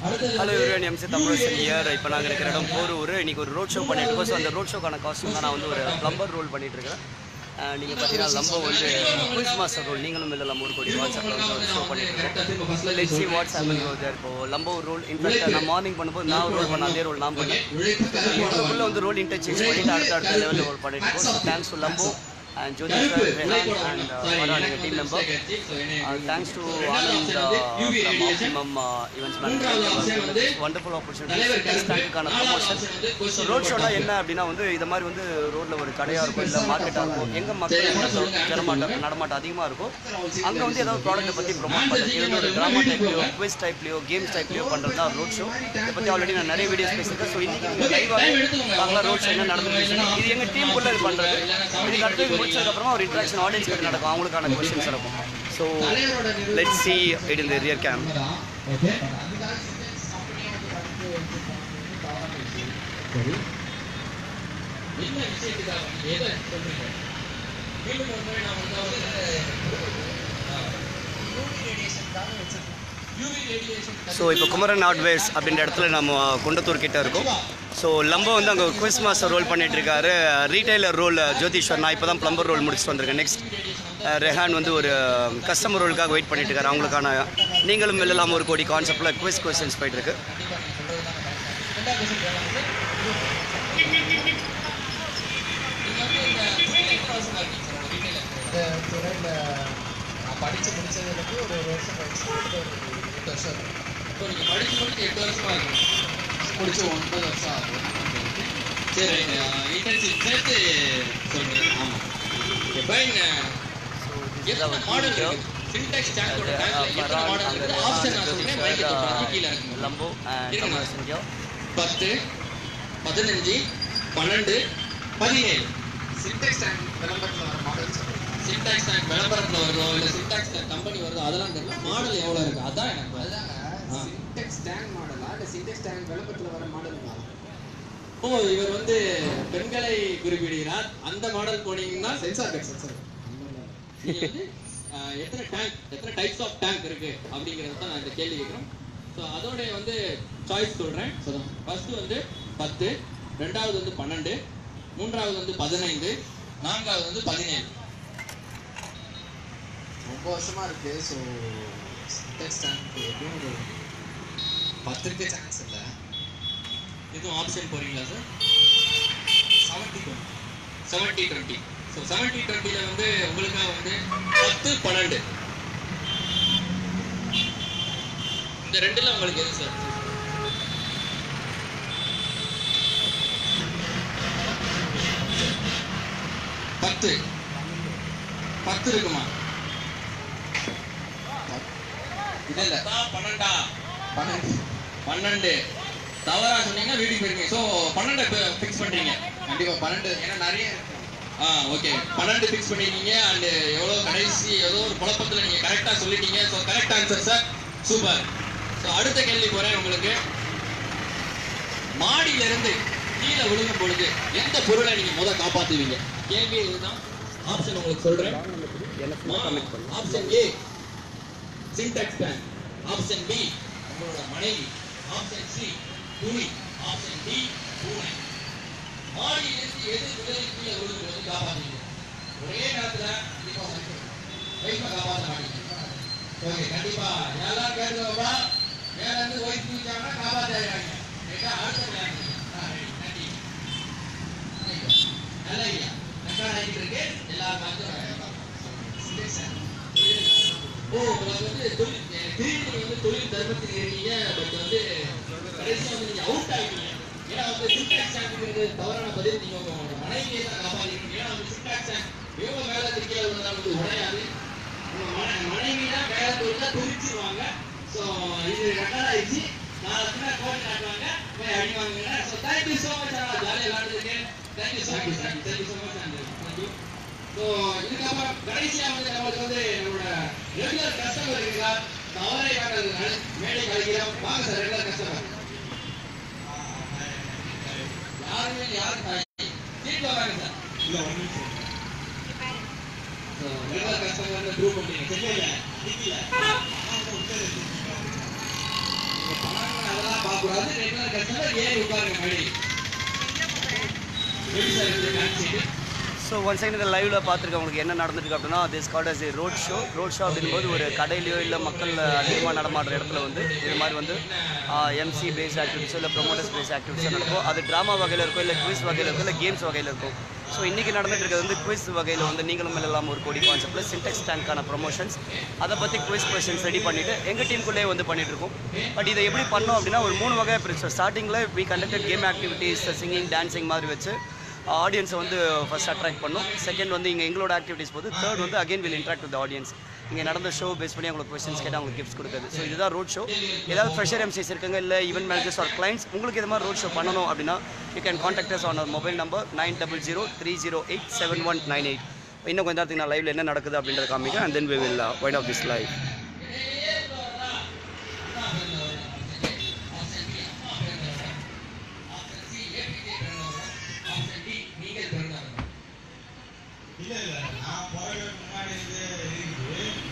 Hello இவரன் MC Tamilarasan here இப்போ நாங்கள் இருக்கிற இடம் போரூர் இன்னைக்கு ஒரு ரோட் ஷோ பண்ணிட்டு இருக்கோம் ஸோ அந்த ரோட் ஷோக்கான காஸ்டியூம் தான் நான் வந்து ஒரு ப்ளம்பர் ரோல் பண்ணிட்டு இருக்கேன் நீங்கள் பார்த்தீங்கன்னா லம்போ வந்து குயிஸ் மாஸ்டர் ரோல் நீங்களும் இல்லை லம்போ ஒரு கோடி வாட்ஸ்அப்பில் வந்து ஒரு ஷோ பண்ணிட்டு இருக்கோம் லெட் சி வாட்ஸ் ஹேப்பன் இப்போ லம்போ ரோல் இன்ஃபேக்ட் நான் மார்னிங் பண்ணும்போது நான் ரோல் பண்ண அதே ரோல் நான் பண்ணேன் இதுக்குள்ள வந்து ரோல் இன்டர்சேஞ்ச் பண்ணிட்டு அடுத்த அடுத்த லெவலில் ரோல் பண்ணிட்டு இருக்கோம் so thanks to Lambo and Jyoti sir, Rehan and uh, Varun, your team member. Uh, thanks to Anand uh, from Optimum uh, Events Management. Wonderful opportunity. Next tankuக்கான promotion. So road showனா என்ன அப்படின்னா வந்து இந்த மாதிரி வந்து ரோட்ல ஒரு கடையா இருக்கும் இல்ல மார்க்கெட்டா இருக்கும் எங்க மக்கள் நடமாட்டம் ஜனமாட்டம் நடமாட்டம் அதிகமா இருக்கும் அங்க வந்து ஏதாவது ப்ராடக்ட்டை பத்தி ப்ரொமோட் பண்றது இது வந்து ஒரு டிராமா டைப்லயோ குவிஸ் டைப்லயோ கேம்ஸ் டைப்லயோ பண்றது தான் ரோட் ஷோ இதை பத்தி ஆல்ரெடி நான் நிறைய வீடியோஸ் பேசியிருக்கேன் ஸோ இன்னைக்கு நீங்க லைவாக பார்க்கலாம் ரோட் ஷோ என்ன நடந்துருக்கு இது எங்க டீமுக்குள்ள இது பண்றது இதுக்கு அடுத்து முடிச்சதுக்கப்புறமா ஒரு இன்ட்ராக்ஷன் ஆடியன்ஸ் கிட்ட நடக்கும் அவங்களுக்கான கொஸ்டின்ஸ் இருக்கும் so let see it in the real game என்ன விஷயத்துக்காக எதை சொல்றீங்க மீண்டும் ஒரு முறை நான் வந்து யூவி ரேடியேஷன் ஸோ இப்போ குமரன் ஹார்ட்வேர்ஸ் அப்படின்ற இடத்துல நம்ம குண்டத்தூர் கிட்ட இருக்கோம் ஸோ லம்போ வந்து அங்கே குவிஸ் மாஸ்டர் ரோல் பண்ணிட்டு இருக்காரு ரீட்டைலர் ரோல் ஜோதிஷ்வர் நான் இப்போ தான் ப்ளம்பர் ரோல் முடிச்சுட்டு வந்திருக்கேன் நெக்ஸ்ட் ரெஹான் வந்து ஒரு கஸ்டமர் ரோலுக்காக வெயிட் பண்ணிட்டு இருக்காரு அவங்களுக்கான நீங்களும் வெல்லலாம் ஒரு கோடி கான்செப்டில் குவிஸ் கொஸ்டின்ஸ் போயிட்டு இருக்கு இந்த துறையில் நான் படித்து முடிச்சதுலேருந்து ஒரு ஒரு வருஷம் படிச்சு ஒரு எட்டு வருஷம் இருக்கும் இப்போ நீங்க படிச்சு முடிச்சு எட்டு வருஷமா இருக்கு முடிச்சு ஒன்பது வருஷம் ஆகும் சரி இன்டர்ன்ஷிப் சேர்த்து சொல்றேன் ஆமா பைன் எத்தனை மாடல் இருக்கு சின்டாக்ஸ் ஸ்டாண்டோட பேங்க்ல எத்தனை மாடல் இருக்கு ஆப்ஷன் நான் சொல்றேன் மைக் சொல்றேன் கீழ இருக்கு லம்போ அண்ட் இருங்க. தமிழ் பத்து பதினஞ்சு பன்னெண்டு பதினேழு சின்டெக்ஸ் டேங்க் விளம்பரத்தில் வர மாடல் சொல்கிறேன் சின்டாக்ஸ் டேங்க் விளம்பரத்துல வருதோ இல்ல சின்டாக்ஸ் டேங்க் கம்பெனி வருதோ அதெல்லாம் தெரியல மாடல் எவ்வளவு இருக்கு அதான் எனக்கு அதுதாங்க ஆ. சின்டெக்ஸ் டேங்க் மாடலா இல்லை சின்டெக்ஸ் டேங்க் விளம்பரத்தில் வர மாடலுங்களா ஓ இவர் வந்து பெண்களை குறிப்பிடுகிறார் அந்த மாடல் போனீங்கன்னா சென்சார் கட் சென்சார் நீங்க வந்து ஆஹ், எத்தனை டேங்க் எத்தனை டைப்ஸ் ஆஃப் டேங்க் இருக்கு அப்படிங்கறத தான் நான் இந்த கேள்வி கேட்குறோம் ஸோ அதோட வந்து சாய்ஸ் சொல்றேன் ஃபர்ஸ்ட் வந்து பத்து ரெண்டாவது வந்து பன்னெண்டு மூன்றாவது வந்து பதினைந்து நான்காவது வந்து பதினேழு ரொம்ப வருஷமா இருக்கு ஸோ சின்டெக்ஸ் டேங்க் எப்படியும் ஒரு பத்து இருக்க சான்ஸ் இல்லை எதுவும் ஆப்ஷன் போறீங்களா sir seventy seventy twenty so seventy டுவெண்ட்டியில் வந்து உங்களுக்காக வந்து பத்து பன்னெண்டு இந்த ரெண்டுல உங்களுக்கு எது சார் பத்து பத்து இருக்குமா இல்லை இல்லை பத்தா, பன்னெண்டா பன்னெண்டு பன்னெண்டு தவறா சொன்னீங்கன்னா வீட்டுக்கு போயிருக்கீங்க ஸோ பன்னெண்டை ஃபிக்ஸ் பண்றீங்க கண்டிப்பாக பன்னெண்டு ஏன்னா நிறைய இருக்கு ஆ ஓகே பன்னெண்டு ஃபிக்ஸ் பண்ணிருக்கீங்க அண்ட் எவ்வளோ கடைசி ஏதோ ஒரு குழப்பத்தில் நீங்கள் கரெக்டாக சொல்லிட்டீங்க so correct answer sir super so அடுத்த கேள்வி போகிறேன் உங்களுக்கு மாடியிலிருந்து கீழே விழுகும் பொழுது எந்த பொருளை நீங்கள் முத காப்பாற்றுவீங்க கேள்வி இதுதான் ஆப்ஷன் உங்களுக்கு சொல்கிறேன் ஆப்ஷன் ஏ சின்டாக்ஸ் பேன் ஆப்ஷன் பி உங்களோட மனைவி ஆப்ஷன் சி துணி ஆப்ஷன் டி பூனை மாடியிலிருந்து எது விலகி கீழே விழுகிறது காப்பாற்றுவீங்க ஒரே நேரத்துல கண்டிப்பா ஒய்ஃபை காப்பாற்ற மாட்டீங்க ஓகே கண்டிப்பா யாரெல்லாம் கேட்டுக்கோப்பா மேல இருந்து ஒய்ஃப் குதிச்சாங்கன்னா காப்பாற்றாங்க ரைட்டா அடுத்த plan. ஆ, ready. நன்றி Right. நல்ல ஐடியா ரெக்கார்ட் ஆகிட்டு இருக்கு எல்லாரும் வந்து ஓ உங்களுக்கு வந்து தொழில் திடீர்னு நீங்க வந்து தொழில் தர்மத்தில் இருக்கீங்க பட் வந்து கடைசியா வந்து நீங்க அவுட் ஆகிட்டீங்க ஏன்னா வந்து சின்டாக்ஸ் ஆக்டுங்கிறது தவறான பதில் நீங்க உங்க மனைவியை தான் காப்பாத்திருக்கீங்க ஏன்னா வந்து சின்டாக்ஸ் ஆக்ட் இவங்க மேல திருக்கையில உள்ளதா வந்து உடையாது உங்க மன மனைவி தான் மேல தொழிலா பிரிச்சிருவாங்க ஸோ இது ரெக்கார்ட் ஆயிடுச்சு நாளைக்கு கோட் காட்டுவாங்க போய் அடி வாங்குங்க ஸோ தேங்க்யூ ஸோ மச் ஆனால் ஜாலியாக விளாண்டுருக்கு thank you so much thank you so much and thank you so இதுக்கப்புறம் கடைசியா வந்து நம்மளுக்கு வந்து நம்மளோட ரெகுலர் கஸ்டமர் இருக்கா அவரை காட்டுறதுனால மேடை கழிக்கிறோம் வாங்க சார் ரெகுலர் கஸ்டமர் யாருமே யாரும் சீட்ல வாங்க sir so regular customer prove பண்ணுறீங்க சரியா இல்லை இல்லை நீங்க பணம் கூடாது ரெகுலர் கஸ்டமர் ஏறி உட்காருங்க மறுபடி எப்படி சார் இருக்குது fan seat so one second இந்த லைவ்ல பார்த்துருக்கவங்களுக்கு என்ன நடந்திருக்கு அப்படின்னா this got as a road show road show அப்படின்போது ஒரு கடையிலையோ இல்லை மக்கள் அதிகமாக நடமாடுற இடத்துல வந்து இது மாதிரி வந்து எம்சி பேஸ்ட் ஆக்டிவிட்டிஸோ இல்லை ப்ரொமோட்டர்ஸ் பேஸ்ட் ஆக்டிவிட்டிஸோ நடக்கும் அது ட்ராமா வகையில் இருக்கும் இல்லை குவிஸ் வகையில் இருக்கும் இல்லை கேம்ஸ் வகையில் இருக்கும் ஸோ இன்றைக்கி நடந்துட்டு இருக்கிறது வந்து குவிஸ் வகையில் வந்து நீங்களும் எல்லாம் ஒரு கோடி கான்செப்ட்டில் சின்டெக்ஸ் டேங்க்கான ப்ரொமோஷன்ஸ் அதை பற்றி குவிஸ் கொஸ்டின்ஸ் ரெடி பண்ணிவிட்டு எங்கள் டீமுக்குள்ளே வந்து பண்ணிட்டு இருக்கோம் பட் இதை எப்படி பண்ணோம் அப்படின்னா ஒரு மூணு வகை பிரிச்சோம் ஸ்டார்டிங்கில் we conducted game activities singing dancing மாதிரி வச்சு ஆடியன்ஸை வந்து ஃபர்ஸ்ட் அட்ராக்ட் பண்ணும் செகண்ட் வந்து இங்கே எங்களோட ஆக்டிவிட்டீஸ் போது தேர்ட் வந்து again will interact with audience இங்கே நடந்த ஷோ பேஸ் பண்ணி அவங்களுக்கு கொஸ்டின்ஸ் கேட்டால் அவங்களுக்கு கிஃப்ட்ஸ் கொடுக்குறது ஸோ இதுதான் ரோட் ஷோ ஏதாவது ஃப்ரெஷர் எம்சிஸ் இருக்காங்க இல்லை ஈவென்ட் மேனேஜர்ஸ் ஆர் கிளைண்ட்ஸ் உங்களுக்கு இது மாதிரி ரோட் ஷோ பண்ணணும் அப்படின்னா you can contact us on mobile number nine double zero three zero eight seven one nine eight இன்னும் கொஞ்ச நேரத்துக்கு நான் லைவ்ல என்ன நடக்குது அப்படின்றத காமிக்கிறேன் and then we will wait of this live நீங்கள் பிறந்தவர் இல்ல இல்ல நான் பிறகு முன்னாடி இருந்து இருக்குது